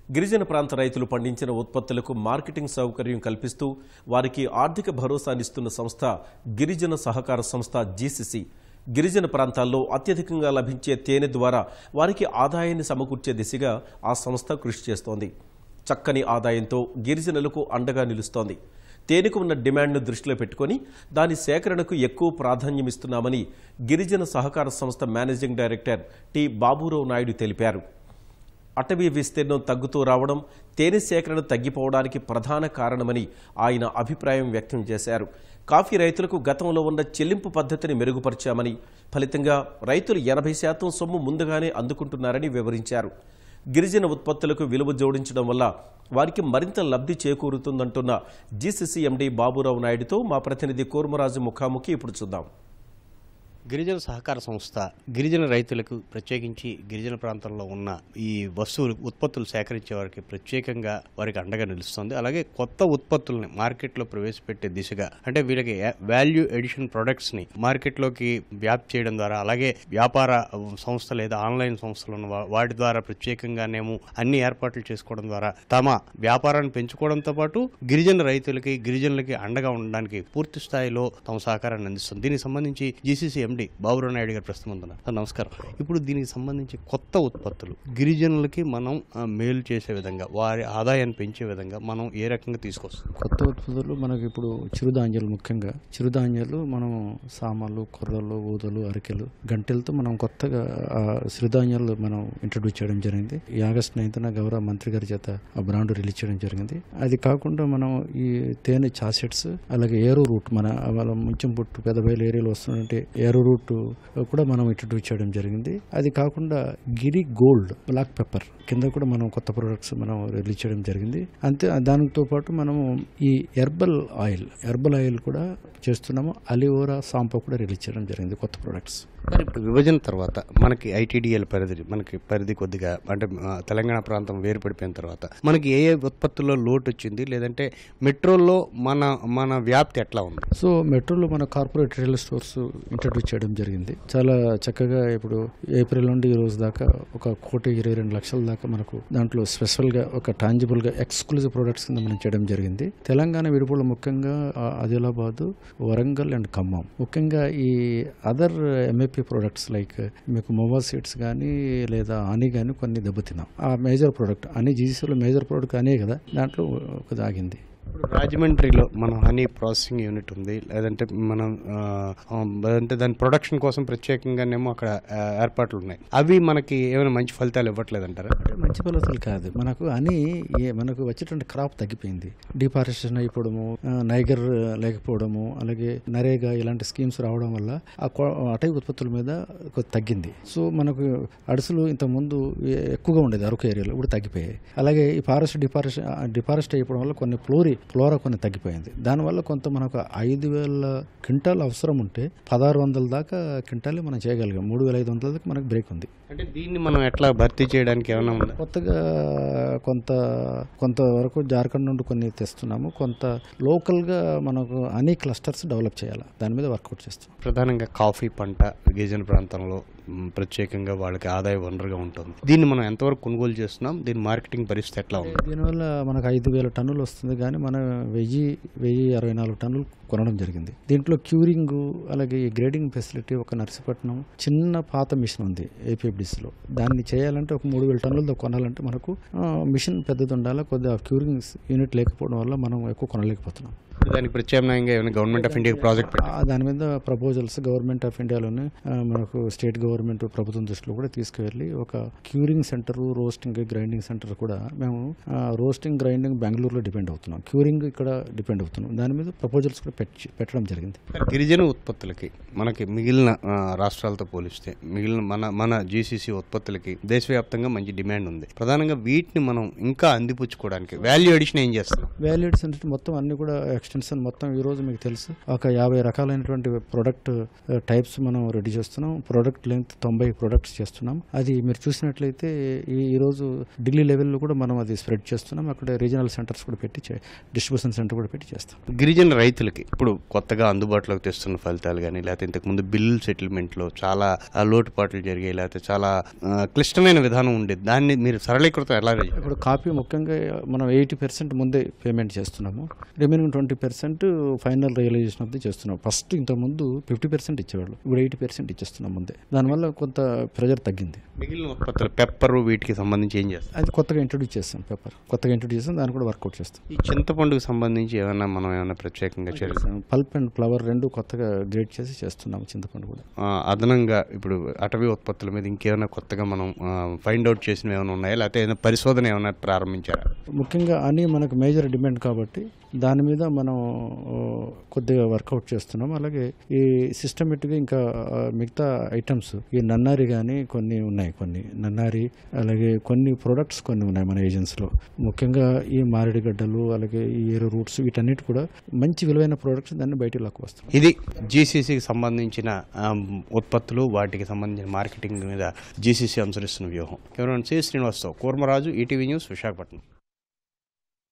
గిరిజన ప్రాంత రైతులు పండించిన ఉత్పత్తులకు మార్కెటింగ్ సౌకర్యం కల్పిస్తూ వారికి ఆర్థిక భరోసానిస్తున్న సంస్థ గిరిజన సహకార సంస్థ జీసీసీ గిరిజన ప్రాంతాల్లో అత్యధికంగా లభించే తేనె ద్వారా వారికి ఆదాయాన్ని సమకూర్చే దిశగా ఆ సంస్థ కృషి చేస్తోంది చక్కని ఆదాయంతో గిరిజనులకు అండగా నిలుస్తోంది తేనెకు ఉన్న డిమాండ్ను దృష్టిలో పెట్టుకొని దాని సేకరణకు ఎక్కువ ప్రాధాన్యమిస్తున్నామని గిరిజన సహకార సంస్థ managing director T Baburao Naidu తెలిపారు అటవీ విస్తీర్ణం తగ్గుతూ రావడం తేనె సేకరణ తగ్గిపోవడానికి ప్రధాన కారణమని ఆయన అభిప్రాయం వ్యక్తం చేశారు కాఫీ రైతులకు గతంలో ఉన్న చెల్లింపు పద్ధతిని మెరుగుపరిచామని ఫలితంగా రైతులు ఎనభై శాతం సొమ్ము ముందుగానే అందుకుంటున్నారని వివరించారు గిరిజన ఉత్పత్తులకు విలువ జోడించడం వల్ల వారికి మరింత లబ్ధి చేకూరుతుందంటున్న జీసీసీ ఎండీ బాబురావు నాయుడుతో మా ప్రతినిధి కూర్మరాజు ముఖాముఖి ఇప్పుడు చూద్దాం గిరిజన సహకార సంస్థ గిరిజన రైతులకు ప్రత్యేకించి గిరిజన ప్రాంతంలో ఉన్న ఈ వస్తువులు ఉత్పత్తులు సేకరించే వారికి ప్రత్యేకంగా వారికి అండగా నిలుస్తుంది అలాగే కొత్త ఉత్పత్తుల్ని మార్కెట్లో ప్రవేశపెట్టే దిశగా అంటే వీళ్ళకి వాల్యూ ఎడిషన్ ప్రొడక్ట్స్ని మార్కెట్లోకి వ్యాప్తి చేయడం ద్వారా అలాగే వ్యాపార సంస్థ లేదా ఆన్లైన్ సంస్థలు ఉన్న వా- వాటి ద్వారా ప్రత్యేకంగానేమో అన్ని ఏర్పాట్లు చేసుకోవడం ద్వారా తమ వ్యాపారాన్ని పెంచుకోవడంతో పాటు గిరిజన రైతులకి గిరిజనులకి అండగా ఉండడానికి పూర్తి స్థాయిలో తమ సహకారాన్ని అందిస్తుంది దీనికి సంబంధించి జీసీసీ ఎండి బాబురావు నాయుడు గారు ప్రస్తుతం ఉన్నారు సార్ నమస్కారం ఇప్పుడు దీనికి సంబంధించి కొత్త ఉత్పత్తులు గిరిజనులకి మనం ఆ, మేలు చేసే విధంగా వారి ఆదాయాన్ని పెంచే విధంగా మనం ఏ రకంగా తీసుకొస్తాం కొత్త ఉత్పత్తులు మనకి ఇప్పుడు చిరుధాన్యాలు ముఖ్యంగా చిరుధాన్యాలు మనం సామాన్లు కొర్రలు ఊదలు అరికెలు గంటెలతో మనం కొత్తగా ఆ చిరుధాన్యాలు మనం ఇంట్రడ్యూస్ చేయడం జరిగింది ఈ ఆగస్ట్ నైన్త్న గౌరవ మంత్రి గారి చేత ఆ బ్రాండ్ రిలీజ్ చేయడం జరిగింది అది కాకుండా మనం ఈ తేనె చాసెట్స్ అలాగే ఏరో రూట్ మన వాళ్ళ ముంచెం పుట్టు పెద్దబయలు ఏరియాలో వస్తున్నట్టు ఏరో రూట్ కూడా మనం ఇంట్రడ్యూస్ చేయడం జరిగింది అది కాకుండా గిరి గోల్డ్ బ్లాక్ పెప్పర్ కింద కూడా మనం కొత్త ప్రొడక్ట్స్ మనం రిలీజ్ చేయడం జరిగింది అంతే దానితో పాటు మనము ఈ హెర్బల్ ఆయిల్ హెర్బల్ ఆయిల్ కూడా చేస్తున్నాము అలివోరా సాంపో కూడా రిలీజ్ చేయడం జరిగింది కొత్త ప్రొడక్ట్స్ మరి ఇప్పుడు విభజన తర్వాత మనకి ఐటీడీఎల్ పరిధి మనకి పరిధి కొద్దిగా అంటే ఆ, తెలంగాణ ప్రాంతం వేరుపడిపోయిన తర్వాత మనకి ఏ ఏ ఉత్పత్తుల్లో లోటు వచ్చింది లేదంటే మెట్రోల్లో మన మన వ్యాప్తి ఎట్లా ఉంది సో మెట్రోలో మన కార్పొరేట్ రిటైల్ స్టోర్స్ ఇంట్రడ్యూస్ చేయడం జరిగింది చాలా చక్కగా ఇప్పుడు ఏప్రిల్ నుండి ఈ రోజు దాకా ఒక కోటి ఇరవై రెండు లక్షల దాకా మనకు దాంట్లో స్పెషల్ గా ఒక టాంజిబుల్ గా ఎక్స్క్లూజివ్ ప్రొడక్ట్స్ కింద మనం చేయడం జరిగింది తెలంగాణ విడుపులో ముఖ్యంగా ఆ, ఆదిలాబాద్ వరంగల్ అండ్ ఖమ్మం ముఖ్యంగా ఈ అదర్ ఎంఏపీ ప్రొడక్ట్స్ లైక్ మీకు మొబైల్ సీట్స్ కానీ లేదా అని కానీ కొన్ని దెబ్బతిన్నాం ఆ మేజర్ ప్రోడక్ట్ అని జీసీలో మేజర్ ప్రోడక్ట్ అనే కదా దాంట్లో ఒక ఆగింది ఇప్పుడు రాజమండ్రిలో మనం హనీ ప్రాసెసింగ్ యూనిట్ ఉంది లేదంటే మనం ఆ, ఆ, అంటే దాని ప్రొడక్షన్ కోసం ప్రత్యేకంగానేమో అక్కడ ఆ, ఏర్పాట్లు ఉన్నాయి అవి మనకి ఏమైనా మంచి ఫలితాలు ఇవ్వట్లేదంటారా మంచి ఫలితాలు కాదు మనకు అని ఏ- మనకు వచ్చేటువంటి క్రాప్ తగ్గిపోయింది డిఫారెస్టేషన్ అయిపోవడము ఆ, నైగర్ లేకపోవడము అలాగే నరేగా ఇలాంటి స్కీమ్స్ రావడం వల్ల ఆ కొ- అటవీ ఉత్పత్తుల మీద కొద్ది తగ్గింది సో మనకు అడుసులు ఇంత ముందు ఎక్కువగా ఉండేది అరకు ఏరియాలో ఇప్పుడు తగ్గిపోయాయి అలాగే ఈ ఫారెస్ట్ డిఫారెస్ట్ డిఫారెస్ట్ అయిపోవడం వల్ల కొన్ని ఫ్లోరీ ఫ్లోరా కొన్ని తగ్గిపోయింది దానివల్ల కొంత మనకు ఐదు వేల క్వింటాల్ అవసరం ఉంటే పదహారు వందల దాకా క్వింటాలే మనం చేయగలిగాం మూడు వేల ఐదు వందల దాకా మనకు బ్రేక్ ఉంది అంటే దీన్ని మనం ఎట్లా భర్తీ చేయడానికి ఏమైనా ఉందా కొత్తగా కొంత కొంతవరకు జార్ఖండ్ నుండి కొన్ని తెస్తున్నాము కొంత లోకల్గా మనకు అన్ని క్లస్టర్స్ డెవలప్ చేయాలి దాని మీద వర్కౌట్ చేస్తాం ప్రధానంగా కాఫీ పంట గిరిజన ప్రాంతంలో మ్, ప్రత్యేకంగా వాళ్ళకి ఆదాయ వనరుగా ఉంటుంది దీన్ని మనం ఎంతవరకు కొనుగోలు చేస్తున్నాం దీని మార్కెటింగ్ పరిస్థితి ఎట్లా ఉంది దీనివల్ల మనకు ఐదు వేల టన్నులు వస్తుంది కానీ మనం వెయ్యి వెయ్యి అరవై నాలుగు టన్నులు కొనడం జరిగింది దీంట్లో క్యూరింగ్ అలాగే ఈ గ్రేడింగ్ ఫెసిలిటీ ఒక నర్సీపట్నం చిన్న పాత మిషన్ ఉంది ఏపీఎఫ్డిసిలో దాన్ని చేయాలంటే ఒక మూడు వేల టన్నులతో కొనాలంటే మనకు ఆ, మిషన్ పెద్దది ఉండాలి కొద్దిగా క్యూరింగ్ యూనిట్ లేకపోవడం వల్ల మనం ఎక్కువ కొనలేకపోతున్నాం ఇప్పుడు దానికి ప్రత్యామ్నాయంగా ఏమైనా గవర్నమెంట్ ఆఫ్ ఇండియా ప్రాజెక్ట్ పెట్టి ఆ దాని మీద ప్రపోజల్స్ గవర్నమెంట్ ఆఫ్ ఇండియాలోనే ఆ, మనకు స్టేట్ గవర్నమెంట్ ప్రభుత్వం దృష్టిలో కూడా తీసుకువెళ్ళి ఒక curing centre roasting grinding centre కూడా మేము రోస్టింగ్ గ్రైండింగ్ బెంగళూరులో డిపెండ్ అవుతున్నాం క్యూరింగ్ ఇక్కడ డిపెండ్ అవుతున్నాం దాని మీద ప్రపోజల్స్ కూడా పెట్టి పెట్టడం జరిగింది గిరిజన ఉత్పత్తులకి మనకి మిగిలిన ఆ, రాష్ట్రాలతో పోలిస్తే మిగిలిన మన మన జీసీసీ ఉత్పత్తులకి దేశవ్యాప్తంగా మంచి డిమాండ్ ఉంది ప్రధానంగా వీటిని మనం ఇంకా అందిపుచ్చుకోవడానికి వాల్యూ ఎడిషన్ ఏం చేస్తున్నాం వ్యాలిడ్స్ అంటే మొత్తం అన్ని కూడా ఎక్స్టెన్షన్ మొత్తం ఈ రోజు మీకు తెలుసు ఒక యాభై రకాలైనటువంటి ప్రొడక్ట్ టైప్స్ మనం రెడీ చేస్తున్నాం ప్రొడక్ట్ లెంత్ తొంభై ప్రొడక్ట్స్ చేస్తున్నాం అది మీరు చూసినట్లయితే ఈ ఈ రోజు ఢిల్లీ లెవెల్లో కూడా మనం అది స్ప్రెడ్ చేస్తున్నాం అక్కడ రీజనల్ సెంటర్స్ కూడా పెట్టి డిస్ట్రిబ్యూషన్ సెంటర్ కూడా పెట్టి చేస్తాం గిరిజన రైతులకి ఇప్పుడు కొత్తగా అందుబాటులోకి తెస్తున్న ఫలితాలు కానీ లేకపోతే ఇంతకుముందు బిల్లు సెటిల్మెంట్లో చాలా ఆ, లోటుపాట్లు జరిగాయి లేకపోతే చాలా ఆ, క్లిష్టమైన విధానం ఉండేది దాన్ని మీరు సరళీకృతం ఎలా చేశారు? ఇప్పుడు కాపీ ముఖ్యంగా మనం ఎయిటీ పర్సెంట్ ముందే పేమెంట్ చేస్తున్నాము remaining twenty percent final realisation of the చేస్తున్నాం ఫస్ట్ ఇంతకుముందు ఫిఫ్టీ పర్సెంట్ ఇచ్చేవాళ్ళు ఇప్పుడు ఎయిటీ పర్సెంట్ ఇచ్చేస్తున్నాం ముందే దానివల్ల కొంత ప్రెజర్ తగ్గింది మిగిలిన ఉత్పత్తులు పెప్పర్ వీటికి సంబంధించి ఏం చేస్తారు అది కొత్తగా ఇంట్రొడ్యూస్ చేస్తాం పేపర్ కొత్తగా ఇంట్రొడ్యూస్ చేస్తాం దాన్ని కూడా వర్కౌట్ చేస్తాం ఈ చింతపండుకు సంబంధించి ఏమైనా మనం ఏమైనా ప్రత్యేకంగా చర్యలు పల్ప్ అండ్ ఫ్లవర్ రెండు కొత్తగా గ్రేడ్ చేసి చేస్తున్నాం చింతపండు కూడా ఆ, అదనంగా ఇప్పుడు అటవీ ఉత్పత్తుల మీద ఇంకేమైనా కొత్తగా మనం ఫైండ్ అవుట్ చేసినవి ఏమైనా ఉన్నాయా లేకపోతే ఏదైనా పరిశోధన ఏమైనా ప్రారంభించారా ముఖ్యంగా అని మనకు మేజర్ డిమాండ్ కాబట్టి దాని మీద మనం ఆ, కొద్దిగా వర్కౌట్ చేస్తున్నాం అలాగే ఈ సిస్టమేటిక్గా ఇంకా ఆ, మిగతా ఐటమ్స్ ఈ నన్నారి కానీ కొన్ని ఉన్నాయి కొన్ని నన్నారి అలాగే కొన్ని ప్రొడక్ట్స్ కొన్ని ఉన్నాయి మన ఏజెన్సీలో ముఖ్యంగా ఈ మారేడుగడ్డలు అలాగే ఈ ఏరు రూట్స్ వీటన్నిటి కూడా మంచి విలువైన ప్రొడక్ట్స్ దాన్ని బయటికి లాక్కు వస్తాం ఇది జీసీసీకి సంబంధించిన ఆమ్, ఉత్పత్తులు వాటికి సంబంధించిన మార్కెటింగ్ మీద జీసీసీ అనుసరిస్తున్న వ్యూహం cameraman C Srinivasarao Kurmaraju ETV news Visakhapatnam